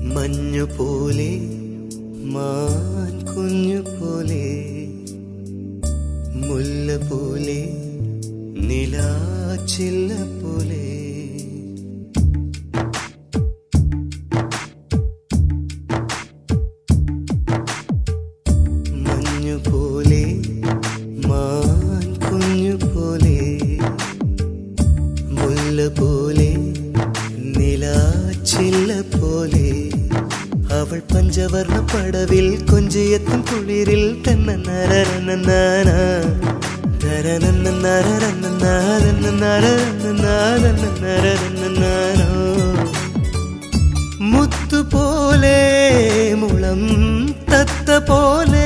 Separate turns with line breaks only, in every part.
മഞ്ഞു പോലെ മാൻ കുഞ്ഞു പോലെ മുല്ല പോലെ നിലാച്ചില്ല പോലെ മഞ്ഞു പോലെ മാൻ കുഞ്ഞു പോലെ മുല്ല പോലെ നിലാച്ചില്ല പോലെ അവൾ പഞ്ചവർണ്ണ പടവിൽ കൊഞ്ചിയെത്തും കുളിരിൽ തന്നെ നരനന്നാന മുത്തുപോലെ മുളം തത്ത പോലെ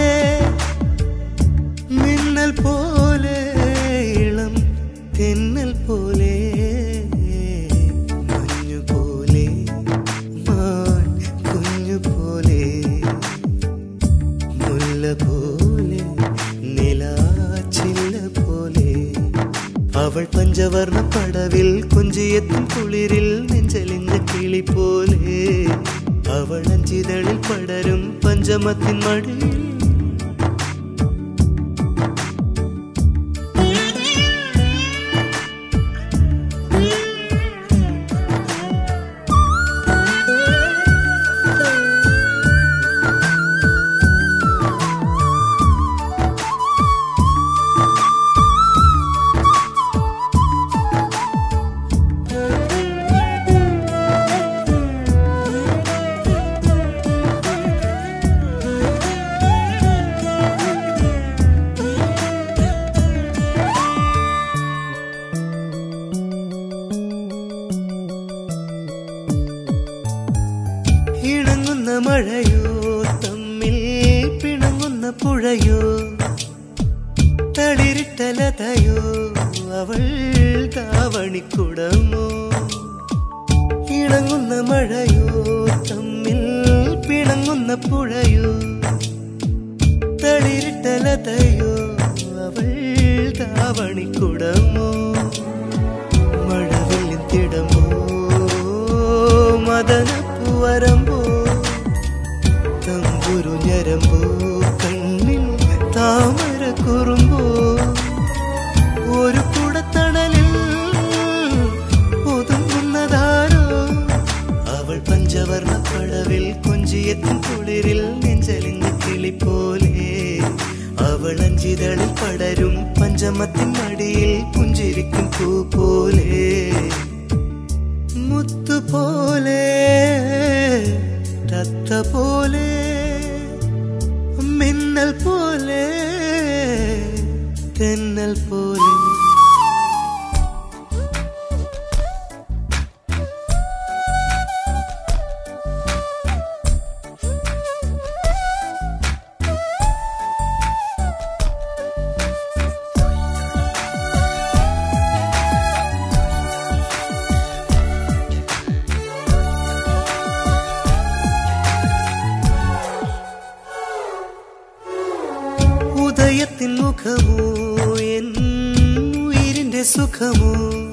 മിന്നൽ പോലെ ഇളം തെന്നൽ പോലെ മഞ്ഞു പോലെ മാൻ കുഞ്ഞു പോലെ മുല്ല പോലെ നിലാച്ചില്ല പോലെ അവൾ പഞ്ചവർണ്ണ പടവിൽ കൊഞ്ചിയെത്തും കുളിരിൽ നെഞ്ചലിഞ്ഞ കിളി പോലെ അവൾ അഞ്ചിതളിൽ പടരും പഞ്ചമത്തിൻ മടിയിൽ ഇണങ്ങുന്ന മഴയോ തമ്മിൽ പിണങ്ങുന്ന പുഴയോ തളിരിട്ട ലതയോ അവൾ താവണിക്കുടമോ ഇണങ്ങുന്ന മഴയോ തമ്മിൽ പിണങ്ങുന്ന പുഴയോ തളിരിട്ട ലതയോ അവൾ താവണിക്കുടമോ മഴവില്ലിൻ തിടമോ മദനപ്പുവരമ്പോ തമ്പുരു ഞരമ്പോ കണ്ണിൽ താമര കുറുമ്പോ ഒരു കുടത്തണലിൽ ഒതുങ്ങുന്നതാരോ അവൾ പഞ്ചവർണ്ണ പടവിൽ കൊഞ്ചിയെത്തും കുളിരിൽ നെഞ്ചലിഞ്ഞ കിളി പോലെ അവൾ അഞ്ചിതളിൽ പടരും പഞ്ചമത്തിൻ മടിയിൽ പുഞ്ചിരിക്കും പൂ പോലെ മുത്തുപോലെ തത്ത പോലെ മിന്നൽ പോലെ തെന്നൽ പോലെ ഉദയത്തിൻ മുഖമോ എൻ ഉയിരിന്റെ സുഖമോ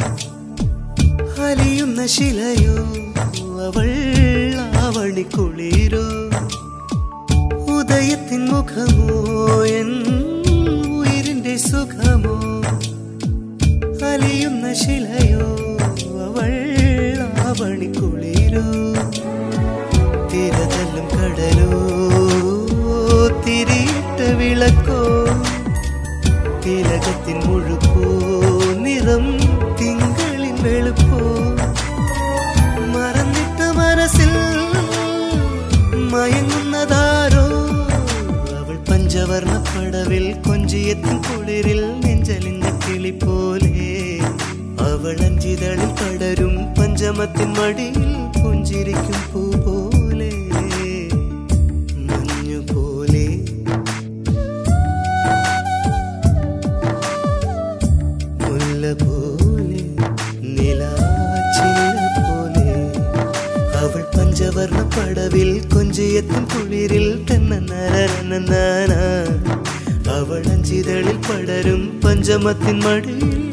അലിയുന്ന ശിലയോ അവൾ ആവണിക്കുളിരോ ഉദയത്തിൻ മുഖമോ എൻ ഉയിരിന്റെ സുഖമോ അലിയുന്ന ശിലയോ അവൾ ആവണിക്കുളിരോ തിരതല്ലും കടലോ തിരിയിട്ട വിളക്കോ തിലകത്തിൻ മുഴുക്കോ നിറം തിങ്കളിൻ വെളുപ്പോ മറന്നിട്ട മനസ്സിൽ മയങ്ങുന്നതാരോ അവൾ പഞ്ചവർണ്ണ പടവിൽ കൊഞ്ചിയെത്തും കുളിരിൽ നെഞ്ചലിഞ്ഞ കിളി പോലെ അവൾ അഞ്ചിതളിൽ പടരും പഞ്ചമത്തിൻ മടിയിൽ പുഞ്ചിരിക്കും പൂ പോലെ മഞ്ഞു പോലെ മുല്ല പോലെ നിലാച്ചില്ല പോലെ അവൾ പഞ്ചവർണ്ണ പടവിൽ കൊഞ്ചിയെത്തും കുളിരിൽ തന്നെ നരനന്നാന അവൾ അഞ്ചിതളിൽ പടരും പഞ്ചമത്തിൻ മടിയിൽ